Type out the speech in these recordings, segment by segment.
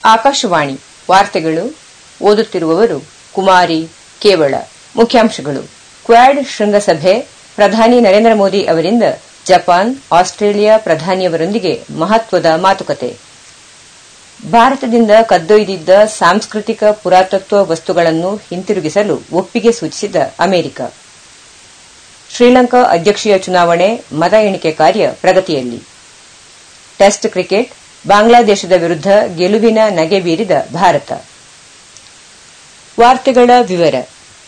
ಆಕಾಶವಾಣಿ ವಾರ್ತೆಗಳು ಓದುತ್ತಿರುವವರು ಕುಮಾರಿ ಕೇವಳ ಮುಖ್ಯಾಂಶಗಳು ಕ್ವಾಡ್ ಶೃಂಗಸಭೆ ಪ್ರಧಾನಿ ನರೇಂದ್ರ ಮೋದಿ ಅವರಿಂದ ಜಪಾನ್ ಆಸ್ಟ್ರೇಲಿಯಾ ಪ್ರಧಾನಿಯವರೊಂದಿಗೆ ಮಹತ್ವದ ಮಾತುಕತೆ ಭಾರತದಿಂದ ಕದ್ದೊಯ್ದಿದ್ದ ಸಾಂಸ್ಕೃತಿಕ ಪುರಾತತ್ವ ವಸ್ತುಗಳನ್ನು ಹಿಂತಿರುಗಿಸಲು ಒಪ್ಪಿಗೆ ಸೂಚಿಸಿದ ಅಮೆರಿಕ ಶ್ರೀಲಂಕಾ ಅಧ್ಯಕ್ಷೀಯ ಚುನಾವಣೆ ಮತ ಎಣಿಕೆ ಕಾರ್ಯ ಪ್ರಗತಿಯಲ್ಲಿ ಟೆಸ್ಟ್ ಕ್ರಿಕೆಟ್ ಬಾಂಗ್ಲಾದೇಶದ ವಿರುದ್ಧ ಗೆಲುವಿನ ನಗೆ ಬೀರಿದ ಭಾರತ ವಾರ್ತೆಗಳ ವಿವರ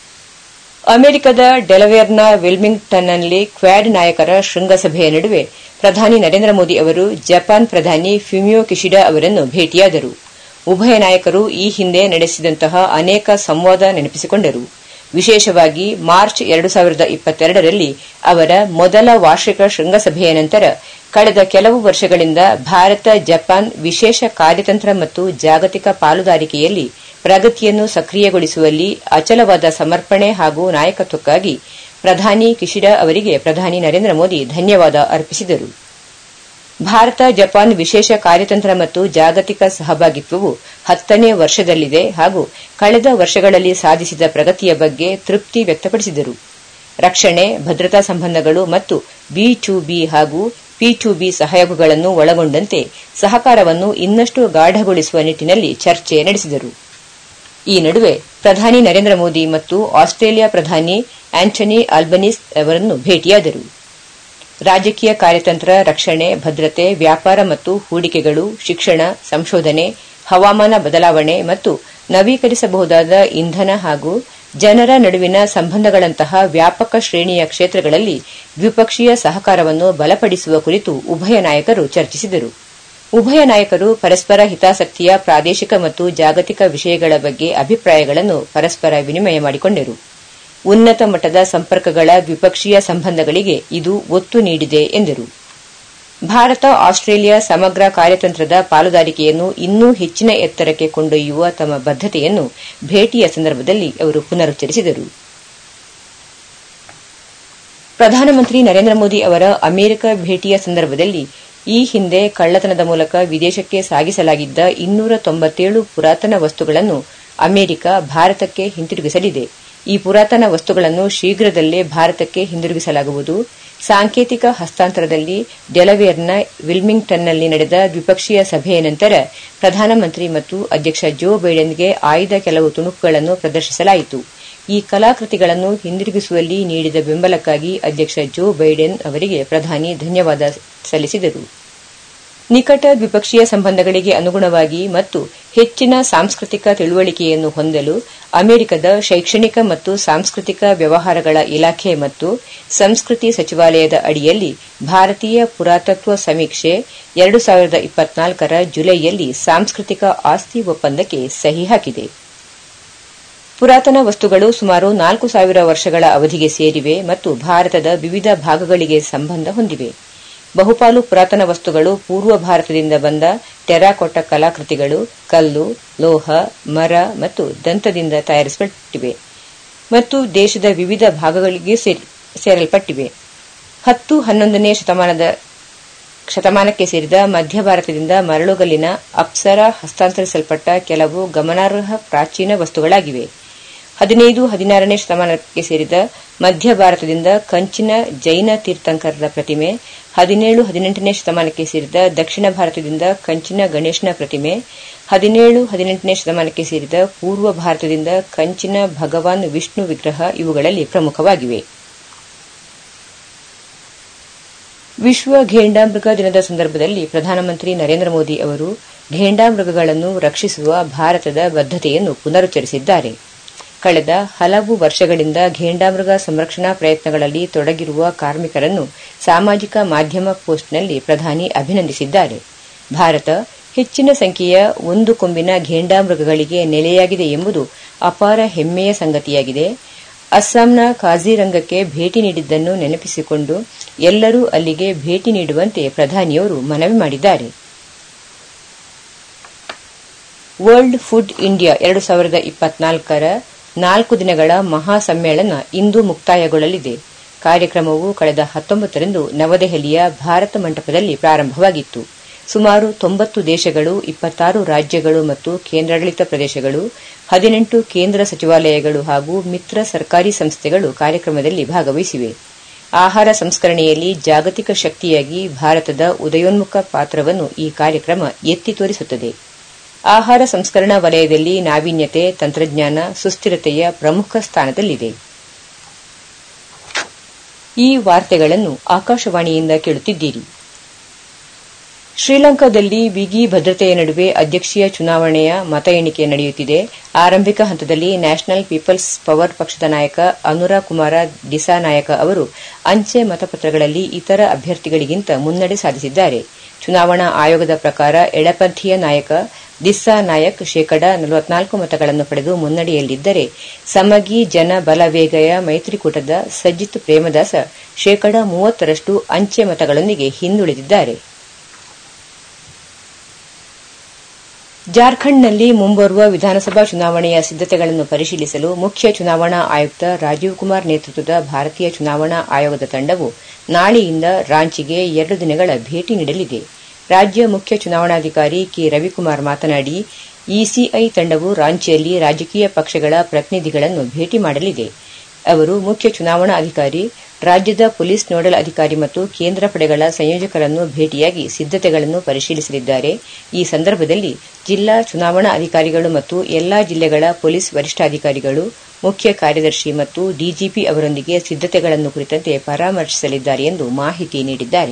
ಅಮೆರಿಕದ ಡೆಲವೇರ್ನ ವಿಲ್ಮಿಂಗ್ಟನ್ನಲ್ಲಿ ಕ್ವಾಡ್ ನಾಯಕರ ಶೃಂಗಸಭೆಯ ನಡುವೆ ಪ್ರಧಾನಿ ನರೇಂದ್ರ ಮೋದಿ ಅವರು ಜಪಾನ್ ಪ್ರಧಾನಿ ಫ್ಯುಮಿಯೋ ಕಿಶಿಡಾ ಅವರನ್ನು ಭೇಟಿಯಾದರು ಉಭಯ ನಾಯಕರು ಈ ಹಿಂದೆ ನಡೆಸಿದಂತಹ ಅನೇಕ ಸಂವಾದ ನೆನಪಿಸಿಕೊಂಡರು ವಿಶೇಷವಾಗಿ ಮಾರ್ಚ್ ಎರಡು ಸಾವಿರದ ಇಪ್ಪತ್ತೆರಡರಲ್ಲಿ ಅವರ ಮೊದಲ ವಾರ್ಷಿಕ ಶೃಂಗಸಭೆಯ ನಂತರ ಕಳೆದ ಕೆಲವು ವರ್ಷಗಳಿಂದ ಭಾರತ ಜಪಾನ್ ವಿಶೇಷ ಕಾರ್ಯತಂತ್ರ ಮತ್ತು ಜಾಗತಿಕ ಪಾಲುದಾರಿಕೆಯಲ್ಲಿ ಪ್ರಗತಿಯನ್ನು ಸಕ್ರಿಯಗೊಳಿಸುವಲ್ಲಿ ಅಚಲವಾದ ಸಮರ್ಪಣೆ ಹಾಗೂ ನಾಯಕತ್ವಕ್ಕಾಗಿ ಪ್ರಧಾನಿ ಕಿಶಿಡಾ ಅವರಿಗೆ ಪ್ರಧಾನಿ ನರೇಂದ್ರ ಮೋದಿ ಧನ್ಯವಾದ ಅರ್ಪಿಸಿದರು ಭಾರತ ಜಪಾನ್ ವಿಶೇಷ ಕಾರ್ಯತಂತ್ರ ಮತ್ತು ಜಾಗತಿಕ ಸಹಭಾಗಿತ್ವವು ಹತ್ತನೇ ವರ್ಷದಲ್ಲಿದೆ ಹಾಗೂ ಕಳೆದ ವರ್ಷಗಳಲ್ಲಿ ಸಾಧಿಸಿದ ಪ್ರಗತಿಯ ಬಗ್ಗೆ ತೃಪ್ತಿ ವ್ಯಕ್ತಪಡಿಸಿದರು ರಕ್ಷಣೆ ಭದ್ರತಾ ಸಂಬಂಧಗಳು ಮತ್ತು ಬಿ ಟು ಬಿ ಹಾಗೂ ಪಿ ಟು ಬಿ ಸಹಯೋಗಗಳನ್ನು ಒಳಗೊಂಡಂತೆ ಸಹಕಾರವನ್ನು ಇನ್ನಷ್ಟು ಗಾಢಗೊಳಿಸುವ ನಿಟ್ಟಿನಲ್ಲಿ ಚರ್ಚೆ ನಡೆಸಿದರು ಈ ನಡುವೆ ಪ್ರಧಾನಿ ನರೇಂದ್ರ ಮೋದಿ ಮತ್ತು ಆಸ್ಟ್ರೇಲಿಯಾ ಪ್ರಧಾನಿ ಆಂಟನಿ ಆಲ್ಬನೀಸ್ ಅವರನ್ನು ಭೇಟಿಯಾದರು ರಾಜಕೀಯ ಕಾರ್ಯತಂತ್ರ ರಕ್ಷಣೆ ಭದ್ರತೆ ವ್ಯಾಪಾರ ಮತ್ತು ಹೂಡಿಕೆಗಳು ಶಿಕ್ಷಣ ಸಂಶೋಧನೆ ಹವಾಮಾನ ಬದಲಾವಣೆ ಮತ್ತು ನವೀಕರಿಸಬಹುದಾದ ಇಂಧನ ಹಾಗೂ ಜನರ ನಡುವಿನ ಸಂಬಂಧಗಳಂತಹ ವ್ಯಾಪಕ ಶ್ರೇಣಿಯ ಕ್ಷೇತ್ರಗಳಲ್ಲಿ ದ್ವಿಪಕ್ಷೀಯ ಸಹಕಾರವನ್ನು ಬಲಪಡಿಸುವ ಕುರಿತು ಉಭಯ ನಾಯಕರು ಚರ್ಚಿಸಿದರು ಉಭಯ ನಾಯಕರು ಪರಸ್ಪರ ಹಿತಾಸಕ್ತಿಯ ಪ್ರಾದೇಶಿಕ ಮತ್ತು ಜಾಗತಿಕ ವಿಷಯಗಳ ಬಗ್ಗೆ ಅಭಿಪ್ರಾಯಗಳನ್ನು ಪರಸ್ಪರ ವಿನಿಮಯ ಮಾಡಿಕೊಂಡರು ಉನ್ನತ ಮಟ್ಟದ ಸಂಪರ್ಕಗಳ ದ್ವಿಪಕ್ಷೀಯ ಸಂಬಂಧಗಳಿಗೆ ಇದು ಒತ್ತು ನೀಡಿದೆ ಎಂದರು ಭಾರತ ಆಸ್ಟ್ರೇಲಿಯಾ ಸಮಗ್ರ ಕಾರ್ಯತಂತ್ರದ ಪಾಲುದಾರಿಕೆಯನ್ನು ಇನ್ನೂ ಹೆಚ್ಚಿನ ಎತ್ತರಕ್ಕೆ ಕೊಂಡೊಯ್ಯುವ ತಮ್ಮ ಬದ್ದತೆಯನ್ನು ಭೇಟಿಯ ಸಂದರ್ಭದಲ್ಲಿ ಅವರು ಪುನರುಚ್ಚರಿಸಿದರು ಪ್ರಧಾನಮಂತ್ರಿ ನರೇಂದ್ರ ಮೋದಿ ಅವರ ಅಮೆರಿಕ ಭೇಟಿಯ ಸಂದರ್ಭದಲ್ಲಿ ಈ ಹಿಂದೆ ಕಳ್ಳತನದ ಮೂಲಕ ವಿದೇಶಕ್ಕೆ ಸಾಗಿಸಲಾಗಿದ್ದ ಇನ್ನೂರ ತೊಂಬತ್ತೇಳು ಪುರಾತನ ವಸ್ತುಗಳನ್ನು ಅಮೆರಿಕ ಭಾರತಕ್ಕೆ ಹಿಂತಿರುಗಿಸಲಿದೆ ಈ ಪುರಾತನ ವಸ್ತುಗಳನ್ನು ಶೀಘ್ರದಲ್ಲೇ ಭಾರತಕ್ಕೆ ಹಿಂದಿರುಗಿಸಲಾಗುವುದು ಸಾಂಕೇತಿಕ ಹಸ್ತಾಂತರದಲ್ಲಿ ಡೆಲವೇರ್ನ ವಿಲ್ಮಿಂಗ್ಟನ್ನಲ್ಲಿ ನಡೆದ ದ್ವಿಪಕ್ಷೀಯ ಸಭೆಯ ನಂತರ ಪ್ರಧಾನಮಂತ್ರಿ ಮತ್ತು ಅಧ್ಯಕ್ಷ ಜೋ ಬೈಡೆನ್ಗೆ ಆಯ್ದ ಕೆಲವು ತುಣುಕುಗಳನ್ನು ಪ್ರದರ್ಶಿಸಲಾಯಿತು ಈ ಕಲಾಕೃತಿಗಳನ್ನು ಹಿಂದಿರುಗಿಸುವಲ್ಲಿ ನೀಡಿದ ಬೆಂಬಲಕ್ಕಾಗಿ ಅಧ್ಯಕ್ಷ ಜೋ ಬೈಡೆನ್ ಅವರಿಗೆ ಪ್ರಧಾನಿ ಧನ್ಯವಾದ ಸಲ್ಲಿಸಿದರು ನಿಕಟ ದ್ವಿಪಕ್ಷೀಯ ಸಂಬಂಧಗಳಿಗೆ ಅನುಗುಣವಾಗಿ ಮತ್ತು ಹೆಚ್ಚಿನ ಸಾಂಸ್ಕೃತಿಕ ತಿಳುವಳಿಕೆಯನ್ನು ಹೊಂದಲು ಅಮೆರಿಕದ ಶೈಕ್ಷಣಿಕ ಮತ್ತು ಸಾಂಸ್ಕೃತಿಕ ವ್ಯವಹಾರಗಳ ಇಲಾಖೆ ಮತ್ತು ಸಂಸ್ಕೃತಿ ಸಚಿವಾಲಯದ ಅಡಿಯಲ್ಲಿ ಭಾರತೀಯ ಪುರಾತತ್ವ ಸಮೀಕ್ಷೆ ಎರಡು ಸಾವಿರದ ಇಪ್ಪತ್ನಾಲ್ಕರ ಜುಲೈಯಲ್ಲಿ ಸಾಂಸ್ಕೃತಿಕ ಆಸ್ತಿ ಒಪ್ಪಂದಕ್ಕೆ ಸಹಿ ಹಾಕಿದೆ ಪುರಾತನ ವಸ್ತುಗಳು ಸುಮಾರು ನಾಲ್ಕು ಸಾವಿರ ವರ್ಷಗಳ ಅವಧಿಗೆ ಸೇರಿವೆ ಮತ್ತು ಭಾರತದ ವಿವಿಧ ಭಾಗಗಳಿಗೆ ಸಂಬಂಧ ಹೊಂದಿವೆ ಬಹುಪಾಲು ಪುರಾತನ ವಸ್ತುಗಳು ಪೂರ್ವ ಭಾರತದಿಂದ ಬಂದ ಟೆರಾಕೋಟ ಕಲಾಕೃತಿಗಳು ಕಲ್ಲು ಲೋಹ ಮರ ಮತ್ತು ದಂತದಿಂದ ತಯಾರಿಸಲ್ಪಟ್ಟಿವೆ ಮತ್ತು ದೇಶದ ವಿವಿಧ ಭಾಗಗಳಿಗೆ ಸೇರಲ್ಪಟ್ಟಿವೆ ಹತ್ತು ಹನ್ನೊಂದನೇ ಶತಮಾನದ ಶತಮಾನಕ್ಕೆ ಸೇರಿದ ಮಧ್ಯ ಭಾರತದಿಂದ ಮರಳುಗಲ್ಲಿನ ಅಪ್ಸರ ಹಸ್ತಾಂತರಿಸಲ್ಪಟ್ಟ ಕೆಲವು ಗಮನಾರ್ಹ ಪ್ರಾಚೀನ ವಸ್ತುಗಳಾಗಿವೆ ಹದಿನೈದು ಹದಿನಾರನೇ ಶತಮಾನಕ್ಕೆ ಸೇರಿದ ಮಧ್ಯ ಭಾರತದಿಂದ ಕಂಚಿನ ಜೈನ ತೀರ್ಥಂಕರರ ಪ್ರತಿಮೆ ಹದಿನೇಳು ಹದಿನೆಂಟನೇ ಶತಮಾನಕ್ಕೆ ಸೇರಿದ ದಕ್ಷಿಣ ಭಾರತದಿಂದ ಕಂಚಿನ ಗಣೇಶನ ಪ್ರತಿಮೆ ಹದಿನೇಳು ಹದಿನೆಂಟನೇ ಶತಮಾನಕ್ಕೆ ಸೇರಿದ ಪೂರ್ವ ಭಾರತದಿಂದ ಕಂಚಿನ ಭಗವಾನ್ ವಿಷ್ಣು ವಿಗ್ರಹ ಇವುಗಳಲ್ಲಿ ಪ್ರಮುಖವಾಗಿವೆ ವಿಶ್ವ ಘೇಂಡಾಮೃಗ ದಿನದ ಸಂದರ್ಭದಲ್ಲಿ ಪ್ರಧಾನಮಂತ್ರಿ ನರೇಂದ್ರ ಮೋದಿ ಅವರು ಘೇಂಡಾಮೃಗಗಳನ್ನು ರಕ್ಷಿಸುವ ಭಾರತದ ಬದ್ದತೆಯನ್ನು ಪುನರುಚ್ಚರಿಸಿದ್ದಾರೆ ಕಳೆದ ಹಲವು ವರ್ಷಗಳಿಂದ ಘೇಂಡಾಮೃಗ ಸಂರಕ್ಷಣಾ ಪ್ರಯತ್ನಗಳಲ್ಲಿ ತೊಡಗಿರುವ ಕಾರ್ಮಿಕರನ್ನು ಸಾಮಾಜಿಕ ಮಾಧ್ಯಮ ಪೋಸ್ಟ್ನಲ್ಲಿ ಪ್ರಧಾನಿ ಅಭಿನಂದಿಸಿದ್ದಾರೆ ಭಾರತ ಹೆಚ್ಚಿನ ಸಂಖ್ಯೆಯ ಒಂದು ಕೊಂಬಿನ ಘೇಂಡಾಮೃಗಗಳಿಗೆ ನೆಲೆಯಾಗಿದೆ ಎಂಬುದು ಅಪಾರ ಹೆಮ್ಮೆಯ ಸಂಗತಿಯಾಗಿದೆ ಅಸ್ಸಾಂನ ಕಾಜಿರಂಗಕ್ಕೆ ಭೇಟಿ ನೀಡಿದ್ದನ್ನು ನೆನಪಿಸಿಕೊಂಡು ಎಲ್ಲರೂ ಅಲ್ಲಿಗೆ ಭೇಟಿ ನೀಡುವಂತೆ ಪ್ರಧಾನಿಯವರು ಮನವಿ ಮಾಡಿದ್ದಾರೆ ವರ್ಲ್ಡ್ ಫುಡ್ ಇಂಡಿಯಾ ಎರಡು ಸಾವಿರದ ಇಪ್ಪತ್ನಾಲ್ಕರ ನಾಲ್ಕು ದಿನಗಳ ಮಹಾ ಸಮ್ಮೇಳನ ಇಂದು ಮುಕ್ತಾಯಗೊಳ್ಳಲಿದೆ ಕಾರ್ಯಕ್ರಮವು ಕಳೆದ ಹತ್ತೊಂಬತ್ತರಂದು ನವದೆಹಲಿಯ ಭಾರತ ಮಂಟಪದಲ್ಲಿ ಪ್ರಾರಂಭವಾಗಿತ್ತು ಸುಮಾರು ತೊಂಬತ್ತು ದೇಶಗಳು ಇಪ್ಪತ್ತಾರು ರಾಜ್ಯಗಳು ಮತ್ತು ಕೇಂದ್ರಾಡಳಿತ ಪ್ರದೇಶಗಳು ಹದಿನೆಂಟು ಕೇಂದ್ರ ಸಚಿವಾಲಯಗಳು ಹಾಗೂ ಮಿತ್ರ ಸರ್ಕಾರಿ ಸಂಸ್ಥೆಗಳು ಕಾರ್ಯಕ್ರಮದಲ್ಲಿ ಭಾಗವಹಿಸಿವೆ ಆಹಾರ ಸಂಸ್ಕರಣೆಯಲ್ಲಿ ಜಾಗತಿಕ ಶಕ್ತಿಯಾಗಿ ಭಾರತದ ಉದಯೋನ್ಮುಖ ಪಾತ್ರವನ್ನು ಈ ಕಾರ್ಯಕ್ರಮ ಎತ್ತಿ ತೋರಿಸುತ್ತದೆ ಆಹಾರ ಸಂಸ್ಕರಣಾ ವಲಯದಲ್ಲಿ ನಾವೀನ್ಯತೆ ತಂತ್ರಜ್ಞಾನ ಸುಸ್ಥಿರತೆಯ ಪ್ರಮುಖ ಸ್ಥಾನದಲ್ಲಿದೆ ಈ ವಾರ್ತೆಗಳನ್ನು ಆಕಾಶವಾಣಿಯಿಂದ ಕೇಳುತ್ತಿದ್ದೀರಿ ಶ್ರೀಲಂಕಾದಲ್ಲಿ ಬಿಗಿ ಭದ್ರತೆಯ ನಡುವೆ ಅಧ್ಯಕ್ಷೀಯ ಚುನಾವಣೆಯ ಮತ ಎಣಿಕೆ ನಡೆಯುತ್ತಿದೆ ಆರಂಭಿಕ ಹಂತದಲ್ಲಿ ನ್ಯಾಷನಲ್ ಪೀಪಲ್ಸ್ ಪವರ್ ಪಕ್ಷದ ನಾಯಕ ಅನುರಾ ಕುಮಾರ ಡಿಸಾನಾಯಕ ಅವರು ಅಂಚೆ ಮತಪತ್ರಗಳಲ್ಲಿ ಇತರ ಅಭ್ಯರ್ಥಿಗಳಿಗಿಂತ ಮುನ್ನಡೆ ಸಾಧಿಸಿದ್ದಾರೆ ಚುನಾವಣಾ ಆಯೋಗದ ಪ್ರಕಾರ ಎಡಪಂಥೀಯ ನಾಯಕ ದಿಸ್ಸಾ ನಾಯಕ್ ಶೇಕಡ ನಲವತ್ನಾಲ್ಕು ಮತಗಳನ್ನು ಪಡೆದು ಮುನ್ನಡೆಯಲ್ಲಿದ್ದರೆ ಸಮಗಿ ಜನ ಬಲವೇಗಯ ಮೈತ್ರಿಕೂಟದ ಸಜ್ಜಿತ್ ಪ್ರೇಮದಾಸ ಶೇಕಡ ಮೂವತ್ತರಷ್ಟು ಅಂಚೆ ಮತಗಳೊಂದಿಗೆ ಹಿಂದುಳಿದಿದ್ದಾರೆ ಜಾರ್ಖಂಡ್ನಲ್ಲಿ ಮುಂಬರುವ ವಿಧಾನಸಭಾ ಚುನಾವಣೆಯ ಸಿದ್ದತೆಗಳನ್ನು ಪರಿಶೀಲಿಸಲು ಮುಖ್ಯ ಚುನಾವಣಾ ಆಯುಕ್ತ ರಾಜೀವ್ ಕುಮಾರ್ ನೇತೃತ್ವದ ಭಾರತೀಯ ಚುನಾವಣಾ ಆಯೋಗದ ತಂಡವು ನಾಳೆಯಿಂದ ರಾಂಚಿಗೆ ಎರಡು ದಿನಗಳ ಭೇಟಿ ನೀಡಲಿದೆ ರಾಜ್ಯ ಮುಖ್ಯ ಚುನಾವಣಾಧಿಕಾರಿ ಕೆ ರವಿಕುಮಾರ್ ಮಾತನಾಡಿ ಇಸಿಐ ತಂಡವು ರಾಂಚಿಯಲ್ಲಿ ರಾಜಕೀಯ ಪಕ್ಷಗಳ ಪ್ರತಿನಿಧಿಗಳನ್ನು ಭೇಟಿ ಮಾಡಲಿದೆ ಅವರು ಮುಖ್ಯ ಚುನಾವಣಾ ಅಧಿಕಾರಿ ರಾಜ್ಯದ ಪೊಲೀಸ್ ನೋಡಲ್ ಅಧಿಕಾರಿ ಮತ್ತು ಕೇಂದ್ರ ಪಡೆಗಳ ಸಂಯೋಜಕರನ್ನು ಭೇಟಿಯಾಗಿ ಸಿದ್ದತೆಗಳನ್ನು ಪರಿಶೀಲಿಸಲಿದ್ದಾರೆ ಈ ಸಂದರ್ಭದಲ್ಲಿ ಜಿಲ್ಲಾ ಚುನಾವಣಾ ಅಧಿಕಾರಿಗಳು ಮತ್ತು ಎಲ್ಲಾ ಜಿಲ್ಲೆಗಳ ಪೊಲೀಸ್ ವರಿಷ್ಠಾಧಿಕಾರಿಗಳು ಮುಖ್ಯ ಕಾರ್ಯದರ್ಶಿ ಮತ್ತು ಡಿಜಿಪಿ ಅವರೊಂದಿಗೆ ಸಿದ್ದತೆಗಳನ್ನು ಕುರಿತಂತೆ ಪರಾಮರ್ಶಿಸಲಿದ್ದಾರೆ ಎಂದು ಮಾಹಿತಿ ನೀಡಿದ್ದಾರೆ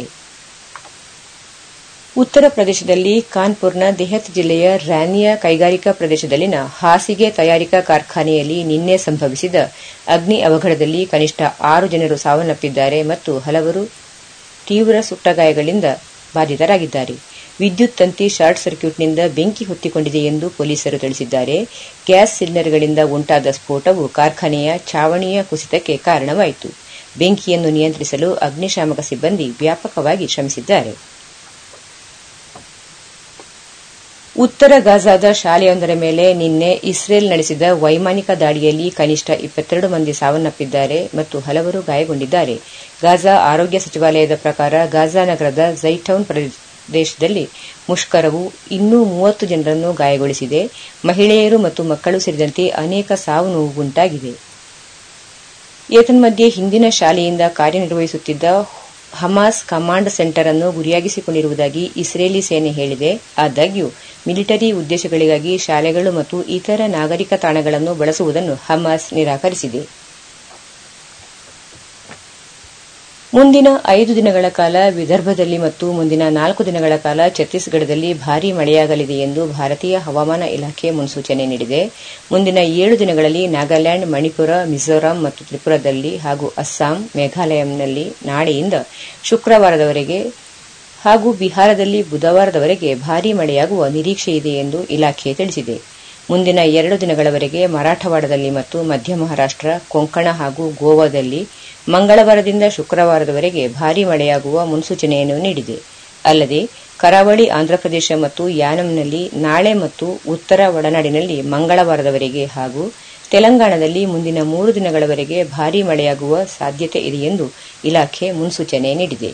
ಉತ್ತರ ಪ್ರದೇಶದಲ್ಲಿ ಕಾನ್ಪುರ್ನ ದೆಹತ್ ಜಿಲ್ಲೆಯ ರ್ಯಾನಿಯಾ ಕೈಗಾರಿಕಾ ಪ್ರದೇಶದಲ್ಲಿನ ಹಾಸಿಗೆ ತಯಾರಿಕಾ ಕಾರ್ಖಾನೆಯಲ್ಲಿ ನಿನ್ನೆ ಸಂಭವಿಸಿದ ಅಗ್ನಿ ಅವಘಡದಲ್ಲಿ ಕನಿಷ್ಠ ಆರು ಜನರು ಸಾವನ್ನಪ್ಪಿದ್ದಾರೆ ಮತ್ತು ಹಲವರು ತೀವ್ರ ಸುಟ್ಟಗಾಯಗಳಿಂದ ಬಾಧಿತರಾಗಿದ್ದಾರೆ ವಿದ್ಯುತ್ ತಂತಿ ಶಾರ್ಟ್ ಸರ್ಕ್ಯೂಟ್ನಿಂದ ಬೆಂಕಿ ಹೊತ್ತಿಕೊಂಡಿದೆ ಎಂದು ಪೊಲೀಸರು ತಿಳಿಸಿದ್ದಾರೆ ಗ್ಯಾಸ್ ಸಿಲಿಂಡರ್ಗಳಿಂದ ಉಂಟಾದ ಸ್ಫೋಟವು ಕಾರ್ಖಾನೆಯ ಛಾವಣಿಯ ಕುಸಿತಕ್ಕೆ ಕಾರಣವಾಯಿತು ಬೆಂಕಿಯನ್ನು ನಿಯಂತ್ರಿಸಲು ಅಗ್ನಿಶಾಮಕ ಸಿಬ್ಬಂದಿ ವ್ಯಾಪಕವಾಗಿ ಶ್ರಮಿಸಿದ್ದಾರೆ ಉತ್ತರ ಗಾಜಾದ ಶಾಲೆಯೊಂದರ ಮೇಲೆ ನಿನ್ನೆ ಇಸ್ರೇಲ್ ನಡೆಸಿದ ವೈಮಾನಿಕ ದಾಳಿಯಲ್ಲಿ ಕನಿಷ್ಠ ಇಪ್ಪತ್ತೆರಡು ಮಂದಿ ಸಾವನ್ನಪ್ಪಿದ್ದಾರೆ ಮತ್ತು ಹಲವರು ಗಾಯಗೊಂಡಿದ್ದಾರೆ ಗಾಜಾ ಆರೋಗ್ಯ ಸಚಿವಾಲಯದ ಪ್ರಕಾರ ಗಾಜಾ ನಗರದ ಝೈಟೌನ್ ಪ್ರದೇಶದಲ್ಲಿ ಮುಷ್ಕರವು ಇನ್ನೂ ಮೂವತ್ತು ಜನರನ್ನು ಗಾಯಗೊಳಿಸಿದೆ ಮಹಿಳೆಯರು ಮತ್ತು ಮಕ್ಕಳು ಸೇರಿದಂತೆ ಅನೇಕ ಸಾವು ನೋವು ಉಂಟಾಗಿದೆ ಏತನ್ಮಧ್ಯೆ ಹಿಂದಿನ ಶಾಲೆಯಿಂದ ಕಾರ್ಯನಿರ್ವಹಿಸುತ್ತಿದ್ದ ಹಮಾಸ್ ಕಮಾಂಡ್ ಸೆಂಟರ್ ಅನ್ನು ಗುರಿಯಾಗಿಸಿಕೊಂಡಿರುವುದಾಗಿ ಇಸ್ರೇಲಿ ಸೇನೆ ಹೇಳಿದೆ ಆದಾಗ್ಯೂ ಮಿಲಿಟರಿ ಉದ್ದೇಶಗಳಿಗಾಗಿ ಶಾಲೆಗಳು ಮತ್ತು ಇತರ ನಾಗರಿಕ ತಾಣಗಳನ್ನು ಬಳಸುವುದನ್ನು ಹಮಾಸ್ ನಿರಾಕರಿಸಿದೆ ಮುಂದಿನ ಐದು ದಿನಗಳ ಕಾಲ ವಿದರ್ಭದಲ್ಲಿ ಮತ್ತು ಮುಂದಿನ ನಾಲ್ಕು ದಿನಗಳ ಕಾಲ ಛತ್ತೀಸ್ಗಢದಲ್ಲಿ ಭಾರೀ ಮಳೆಯಾಗಲಿದೆ ಎಂದು ಭಾರತೀಯ ಹವಾಮಾನ ಇಲಾಖೆ ಮುನ್ಸೂಚನೆ ನೀಡಿದೆ ಮುಂದಿನ ಏಳು ದಿನಗಳಲ್ಲಿ ನಾಗಾಲ್ಯಾಂಡ್ ಮಣಿಪುರ ಮಿಜೋರಾಂ ಮತ್ತು ತ್ರಿಪುರಾದಲ್ಲಿ ಹಾಗೂ ಅಸ್ಸಾಂ ಮೇಘಾಲಯಂನಲ್ಲಿ ನಾಳೆಯಿಂದ ಶುಕ್ರವಾರದವರೆಗೆ ಹಾಗೂ ಬಿಹಾರದಲ್ಲಿ ಬುಧವಾರದವರೆಗೆ ಭಾರೀ ಮಳೆಯಾಗುವ ನಿರೀಕ್ಷೆಯಿದೆ ಎಂದು ಇಲಾಖೆ ತಿಳಿಸಿದೆ ಮುಂದಿನ ಎರಡು ದಿನಗಳವರೆಗೆ ಮರಾಠವಾಡದಲ್ಲಿ ಮತ್ತು ಮಧ್ಯ ಮಹಾರಾಷ್ಟ್ರ ಕೊಂಕಣ ಹಾಗೂ ಗೋವಾದಲ್ಲಿ ಮಂಗಳವಾರದಿಂದ ಶುಕ್ರವಾರದವರೆಗೆ ಭಾರೀ ಮಳೆಯಾಗುವ ಮುನ್ಸೂಚನೆಯನ್ನು ನೀಡಿದೆ ಅಲ್ಲದೆ ಕರಾವಳಿ ಆಂಧ್ರಪ್ರದೇಶ ಮತ್ತು ಯಾನಂನಲ್ಲಿ ನಾಳೆ ಮತ್ತು ಉತ್ತರ ಒಳನಾಡಿನಲ್ಲಿ ಮಂಗಳವಾರದವರೆಗೆ ಹಾಗೂ ತೆಲಂಗಾಣದಲ್ಲಿ ಮುಂದಿನ ಮೂರು ದಿನಗಳವರೆಗೆ ಭಾರೀ ಮಳೆಯಾಗುವ ಸಾಧ್ಯತೆ ಇದೆ ಎಂದು ಇಲಾಖೆ ಮುನ್ಸೂಚನೆ ನೀಡಿದೆ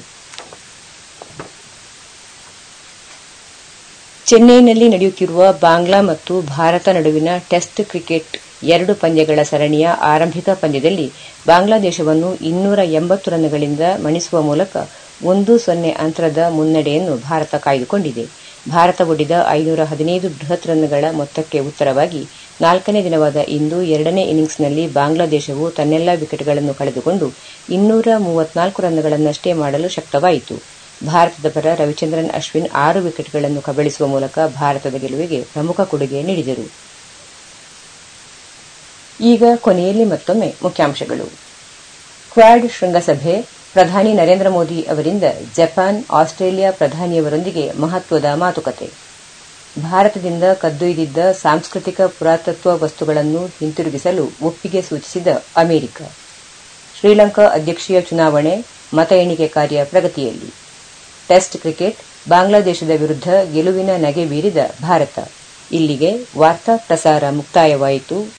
ಚೆನ್ನೈನಲ್ಲಿ ನಡೆಯುತ್ತಿರುವ ಬಾಂಗ್ಲಾ ಮತ್ತು ಭಾರತ ನಡುವಿನ ಟೆಸ್ಟ್ ಕ್ರಿಕೆಟ್ ಎರಡು ಪಂದ್ಯಗಳ ಸರಣಿಯ ಆರಂಭಿಕ ಪಂದ್ಯದಲ್ಲಿ ಬಾಂಗ್ಲಾದೇಶವನ್ನು ಇನ್ನೂರ ಎಂಬತ್ತು ರನ್ಗಳಿಂದ ಮಣಿಸುವ ಮೂಲಕ ಒಂದು ಸೊನ್ನೆ ಅಂತರದ ಮುನ್ನಡೆಯನ್ನು ಭಾರತ ಕಾಯ್ದುಕೊಂಡಿದೆ ಭಾರತ ಒಡ್ಡಿದ ಐನೂರ ಹದಿನೈದು ಬೃಹತ್ ರನ್ಗಳ ಮೊತ್ತಕ್ಕೆ ಉತ್ತರವಾಗಿ ನಾಲ್ಕನೇ ದಿನವಾದ ಇಂದು ಎರಡನೇ ಇನ್ನಿಂಗ್ಸ್ನಲ್ಲಿ ಬಾಂಗ್ಲಾದೇಶವು ತನ್ನೆಲ್ಲಾ ವಿಕೆಟ್ಗಳನ್ನು ಕಳೆದುಕೊಂಡು ಇನ್ನೂರ ಮೂವತ್ನಾಲ್ಕು ರನ್ಗಳನ್ನಷ್ಟೇ ಮಾಡಲು ಶಕ್ತವಾಯಿತು ಭಾರತದ ಪರ ರವಿಚಂದ್ರನ್ ಅಶ್ವಿನ್ ಆರು ವಿಕೆಟ್ಗಳನ್ನು ಕಬಳಿಸುವ ಮೂಲಕ ಭಾರತದ ಗೆಲುವಿಗೆ ಪ್ರಮುಖ ಕೊಡುಗೆ ನೀಡಿದರು ಈಗ ಕೊನೆಯಲ್ಲಿ ಮತ್ತೊಮ್ಮೆ ಮುಖ್ಯಾಂಶಗಳು ಕ್ವಾಡ್ ಶೃಂಗಸಭೆ ಪ್ರಧಾನಿ ನರೇಂದ್ರ ಮೋದಿ ಅವರಿಂದ ಜಪಾನ್ ಆಸ್ಟ್ರೇಲಿಯಾ ಪ್ರಧಾನಿಯವರೊಂದಿಗೆ ಮಹತ್ವದ ಮಾತುಕತೆ ಭಾರತದಿಂದ ಕದ್ದೊಯ್ದಿದ್ದ ಸಾಂಸ್ಕೃತಿಕ ಪುರಾತತ್ವ ವಸ್ತುಗಳನ್ನು ಹಿಂತಿರುಗಿಸಲು ಒಪ್ಪಿಗೆ ಸೂಚಿಸಿದ ಅಮೆರಿಕ ಶ್ರೀಲಂಕಾ ಅಧ್ಯಕ್ಷೀಯ ಚುನಾವಣೆ ಮತ ಎಣಿಕೆ ಕಾರ್ಯ ಪ್ರಗತಿಯಲ್ಲಿ ಟೆಸ್ಟ್ ಕ್ರಿಕೆಟ್ ಬಾಂಗ್ಲಾದೇಶದ ವಿರುದ್ಧ ಗೆಲುವಿನ ನಗೆ ಬೀರಿದ ಭಾರತ ಇಲ್ಲಿಗೆ ವಾರ್ತಾ ಪ್ರಸಾರ ಮುಕ್ತಾಯವಾಯಿತು